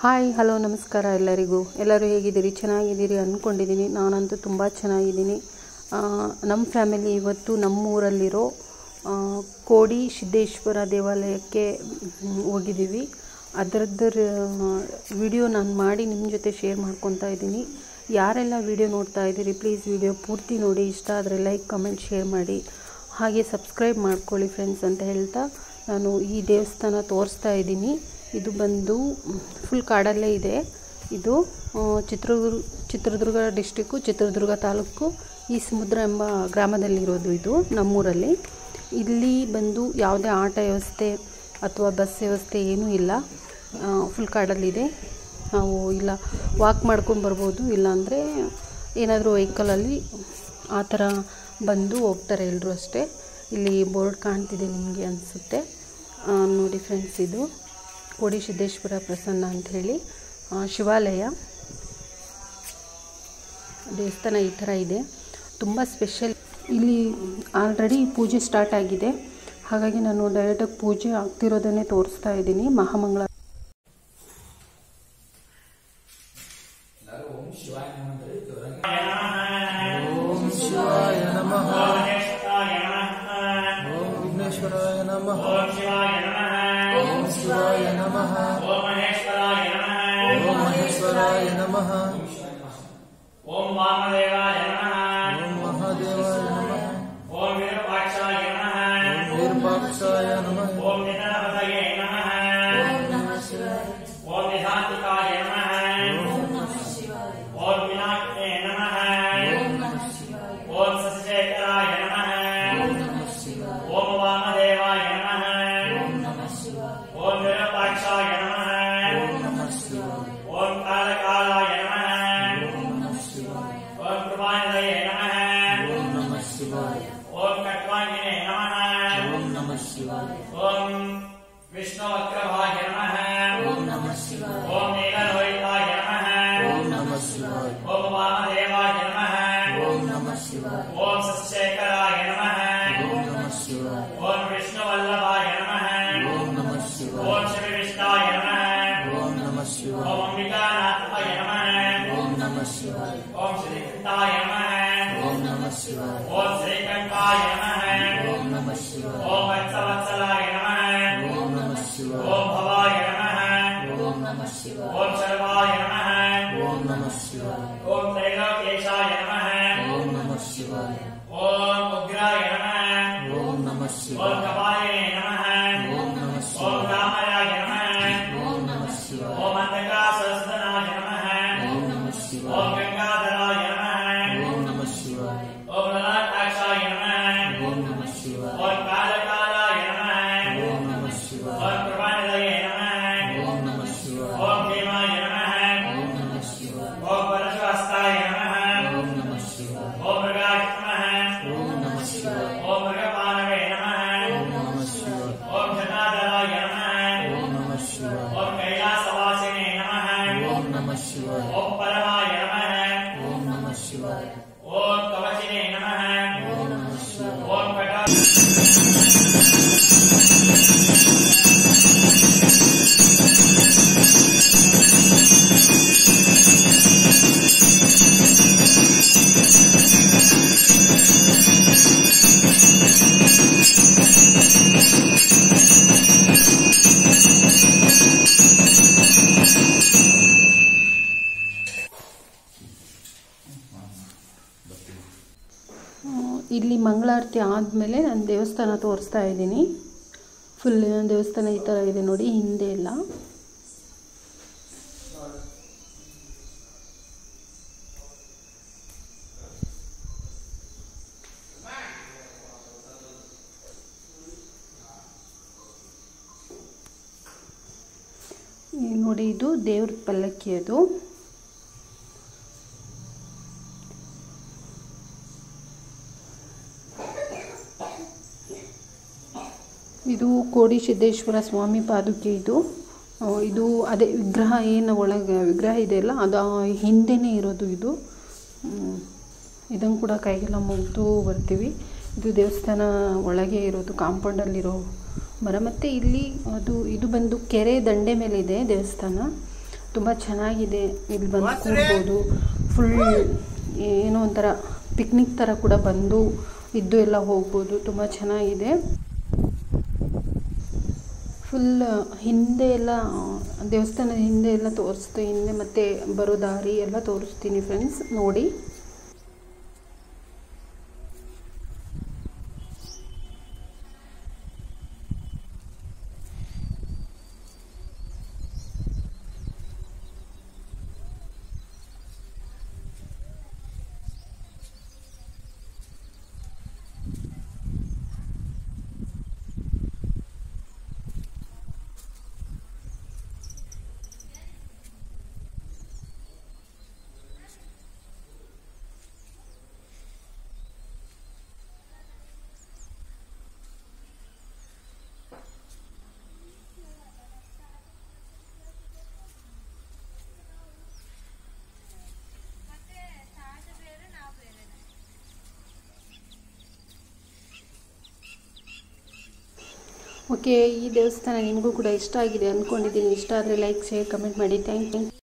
hi hello ನಮಸ್ಕಾರ ಎಲ್ಲರಿಗೂ ಎಲ್ಲರೂ ಹೇಗಿದ್ದೀರಿ ಚೆನ್ನಾಗಿದ್ದೀರಿ ಅಂದ್ಕೊಂಡಿದ್ದೀನಿ ನಾನಂತೂ ತುಂಬ ಚೆನ್ನಾಗಿದ್ದೀನಿ ಆ, ನಮ್ಮ ಫ್ಯಾಮಿಲಿ ಇವತ್ತು ನಮ್ಮೂರಲ್ಲಿರೋ ಆ, ಕೋಡಿ ಸಿದ್ದೇಶ್ವರ ದೇವಾಲಯಕ್ಕೆ ಮ್, ಹೋಗಿದ್ದೀವಿ ಅದರದ್ದು ವಿಡಿಯೋ ನಾನು ಮಾಡಿ ನಿಮ್ಮ ಜೊತೆ ಶೇರ್ ಮಾಡ್ಕೊತಾ ಇದ್ದೀನಿ ಯಾರೆಲ್ಲ ವಿಡಿಯೋ ನೋಡ್ತಾ ಇದ್ದೀರಿ ಪ್ಲೀಸ್ ವಿಡಿಯೋ ಪೂರ್ತಿ ನೋಡಿ ಇಷ್ಟ ಆದರೆ ಲೈಕ್ ಕಮೆಂಟ್ ಶೇರ್ ಮಾಡಿ ಹಾಗೆ ಸಬ್ಸ್ಕ್ರೈಬ್ ಮಾಡ್ಕೊಳ್ಳಿ ಫ್ರೆಂಡ್ಸ್ ಅಂತ ಹೇಳ್ತಾ ನಾನು ಈ ದೇವಸ್ಥಾನ ತೋರಿಸ್ತಾ ಇದ್ದೀನಿ ಇದು ಬಂದು ಫುಲ್ ಕಾಡಲ್ಲೇ ಇದೆ ಇದು ಆ, ಚಿತ್ರದುರ್ಗ ಚಿತ್ರದುರ್ಗ ಡಿಸ್ಟಿಕ್ಕು ಚಿತ್ರದುರ್ಗ ತಾಲೂಕು ಈ ಸಮುದ್ರ ಎಂಬ ಗ್ರಾಮದಲ್ಲಿರೋದು ಇದು ನಮ್ಮೂರಲ್ಲಿ ಇಲ್ಲಿ ಬಂದು ಯಾವುದೇ ಆಟ ವ್ಯವಸ್ಥೆ ಅಥವಾ ಬಸ್ ವ್ಯವಸ್ಥೆ ಏನೂ ಇಲ್ಲ ಫುಲ್ ಕಾಡಲ್ಲಿದೆ ನಾವು ಇಲ್ಲ ವಾಕ್ ಮಾಡ್ಕೊಂಡು ಬರ್ಬೋದು ಇಲ್ಲಾಂದರೆ ಏನಾದರೂ ವೆಹಿಕಲಲ್ಲಿ ಆ ಥರ ಬಂದು ಹೋಗ್ತಾರೆ ಎಲ್ಲರೂ ಅಷ್ಟೇ ಇಲ್ಲಿ ಬೋರ್ಡ್ ಕಾಣ್ತಿದೆ ನಿಮಗೆ ಅನಿಸುತ್ತೆ ನೋಡಿ ಫ್ರೆಂಡ್ಸ್ ಇದು ಕೋಡಿ ಸಿದ್ದೇಶ್ವರ ಪ್ರಸನ್ನ ಅಂಥೇಳಿ ಶಿವಾಲಯ ದೇವಸ್ಥಾನ ಈ ಥರ ಇದೆ ತುಂಬ ಸ್ಪೆಷಲ್ ಇಲ್ಲಿ ಆಲ್ರೆಡಿ ಪೂಜೆ ಸ್ಟಾರ್ಟ್ ಆಗಿದೆ ಹಾಗಾಗಿ ನಾನು ಡೈರೆಕ್ಟಾಗಿ ಪೂಜೆ ಆಗ್ತಿರೋದನ್ನೇ ತೋರಿಸ್ತಾ ಇದ್ದೀನಿ ಮಹಾಮಂಗಳ ಶಿವಾಯ ನಮಃ ಓಂ ವಿಘ್ನೇಶ್ವರಾಯ ನಮಃ ಓಂ ಶಿವಾಯ ನಮಃ ಓಂ ಮಹೇಶ್ವರಾಯ ನಮಃ ಓಂ ವಾಮದೇವಾಯ ನಮಃ ಓಂ ಮಹಾದೇವಾಯ ನಮಃ ಓಂ ವಿರೂಪಾಕ್ಷಾಯ ನಮಃ ಓಂ ವೀರಪಾಕ್ಷಾಯ ನಮಃ ಓಂ ನಿಧನಪತಯೇ ನಮಃ ಓಂ ನಿಧಾಂತಿಕಾಯ ನಮಃ ಓಂ ವಿನಾಯಕೇ ನಮಃ ಓಂ ಸಸ್ಯೇಕರಾಯ ನಮಃ ಓಂ ವಾಮದೇವಾಯ ನಮಃ ಓಂ ವಿರೂಪಾಕ್ಷಾಯ ನಮಃ ಓಂ ಕಾಲಕಾಲಾಯ ನಮಃ ಓಂ ಕೃಪಾನಿಧಯೇ ನಮಃ ಓಂ ಕಟ್ವಾಂಗಿನೇ ನಮಃ ಓಂ ವಿಷ್ಣುವಕ್ರಭಾಯ ನಮಃ ಓಂ ನೀಲಲೋಹಿತಾಯ ನಮಃ ಓಂ ವಾಮದೇವಾಯ ನಮಃ ಓಂ ಸಸ್ಯೇಕರಾಯ ನಮಃ ಓಂ ವಿಷ್ಣುವಲ್ಲಭಾಯ ನಮಃ ಓಂ ಶ್ರೀ ವಿಷ್ಣಾಯ ನಮಃ ಓಂ ಅಂಬಿಕಾನಾಥಾಯ ನಮಃ ಓಂ ಶ್ರೀಕಂಠಾಯ ನಮಃ ಓಂ ಶ್ರೀಕಂಠಾಯ ನಮಃ ಓಂ ವತ್ಸವತ್ಸಲಾಯ ನಮಃ ಓಂ ಭವಾಯ ನಮಃ ಓಂ ಶರ್ವಾಯ ನಮಃ ಓಂ ತ್ರೈಲೋಕೇಶಾಯ ನಮಃ ಓಂ ಉಗ್ರಾಯ ನಮಃ ಓಂ ಕಪಾಲಿನೇ ನಮಃ ಓಂ ರಾಮರಾಯ ನಮಃ ಓಂ ಅಂಧಕಾಸುರಸುತನಾಯ ನಮಃ ಓಂ ಗಂಗಾಧರಾಯ ನಮಃ ಓಂ ಲಲಾಟಾಕ್ಷಾಯ ನಮಃ ಓಂ ಕಾಲಕಾಲಾಯ ನಮಃ ಓಂ ಕೃಪಾನಿಧಯೇ ನಮಃ ಓಂ ಭೀಮಾಯ ನಮಃ ಓಂ ಪರಶುಹಸ್ತಾಯ ನಮಃ ಓಂ ಮೃಗಾಯ ನಮಃ ಓಂ ಮೃಗಪಾನವೇ ನಮಃ ಓಂ ಜಟಾಧರಾಯ ನಮಃ ಓಂ ಕೈಲಾಸವಾಸಿನೇ ನಮಃ ಓಂ ಪರಮಾಯ ನಮಃ ಓಂ ಕವಚಿನೇ ನಮಃ ಓಂ ಕಟಾ ಆ, ಇಲ್ಲಿ ಮಂಗಳಾರತಿ ಆದಮೇಲೆ ನಾನು ದೇವಸ್ಥಾನ ತೋರಿಸ್ತಾ ಇದ್ದೀನಿ ಫುಲ್ ದೇವಸ್ಥಾನ ಈ ಥರ ಇದೆ ನೋಡಿ ಹಿಂದೆ ಎಲ್ಲ ಈ ನೋಡಿ ಇದು ದೇವ್ರ ಪಲ್ಲಕ್ಕಿ ಅದು ಇದು ಕೋಡಿ ಸಿದ್ದೇಶ್ವರ ಸ್ವಾಮಿ ಪಾದುಕೆ ಇದು ಆ, ಇದು ಅದೇ ವಿಗ್ರಹ ಏನು ಒಳಗೆ ವಿಗ್ರಹ ಇದೆಯಲ್ಲ ಅದು ಆ ಹಿಂದೆನೇ ಇರೋದು ಇದು ಇದನ್ನು ಕೂಡ ಕೈಗೆಲ್ಲ ಮುಗ್ದು ಬರ್ತೀವಿ ಇದು ದೇವಸ್ಥಾನ ಒಳಗೆ ಇರೋದು ಕಾಂಪೌಂಡಲ್ಲಿರೋ ಮರ ಮತ್ತು ಇಲ್ಲಿ ಅದು ಇದು ಬಂದು ಕೆರೆ ದಂಡೆ ಮೇಲೆ ಇದೆ ದೇವಸ್ಥಾನ ತುಂಬ ಚೆನ್ನಾಗಿದೆ ಇಲ್ಲಿ ಬಂದು ಕೂಡ್ಬೋದು ಫುಲ್ ಏನೋ ಒಂಥರ ಪಿಕ್ನಿಕ್ ಥರ ಕೂಡ ಬಂದು ಇದ್ದು ಎಲ್ಲ ಹೋಗ್ಬೋದು ತುಂಬ ಚೆನ್ನಾಗಿದೆ ಫುಲ್ ಹಿಂದೆ ಎಲ್ಲ ದೇವಸ್ಥಾನದ ಹಿಂದೆ ಎಲ್ಲ ತೋರಿಸ್ತು ಹಿಂದೆ ಮತ್ತೆ ಬರೋ ದಾರಿ ಎಲ್ಲ ತೋರಿಸ್ತೀನಿ ಫ್ರೆಂಡ್ಸ್ ನೋಡಿ ಓಕೆ ಈ ದೇವಸ್ಥಾನ ನಿಮಗೂ ಕೂಡ ಇಷ್ಟ ಆಗಿದೆ ಅಂದ್ಕೊಂಡಿದ್ದೀನಿ ಇಷ್ಟ ಆದರೆ ಲೈಕ್ ಶೇರ್ ಕಮೆಂಟ್ ಮಾಡಿ ಥ್ಯಾಂಕ್ ಯು